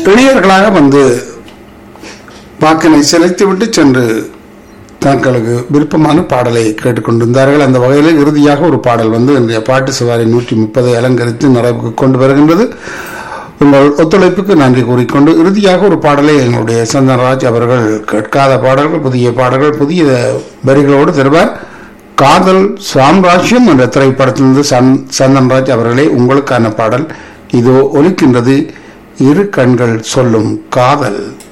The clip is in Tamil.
இளையர்களாக வந்து வாக்கினை செலுத்திவிட்டு சென்று தங்களுக்கு விருப்பமான பாடலை கேட்டுக்கொண்டிருந்தார்கள் அந்த வகையில் இறுதியாக ஒரு பாடல் வந்து இன்றைய பாட்டு சவாரி நூற்றி முப்பதை அலங்கரித்து நிறைவுக்கு கொண்டு வருகின்றது உங்கள் ஒத்துழைப்புக்கு நன்றி கூறிக்கொண்டு இறுதியாக ஒரு பாடலை எங்களுடைய சந்தன்ராஜ் அவர்கள் கேட்காத பாடல்கள் புதிய பாடல்கள் புதிய வரிகளோடு தருவார் காதல் சாம்ராஜ்யம் என்ற திரைப்படத்திலிருந்து சந் சந்தன்ராஜ் அவர்களே உங்களுக்கான பாடல் இதோ ஒலிக்கின்றது இரு கண்கள் சொல்லும் காதல்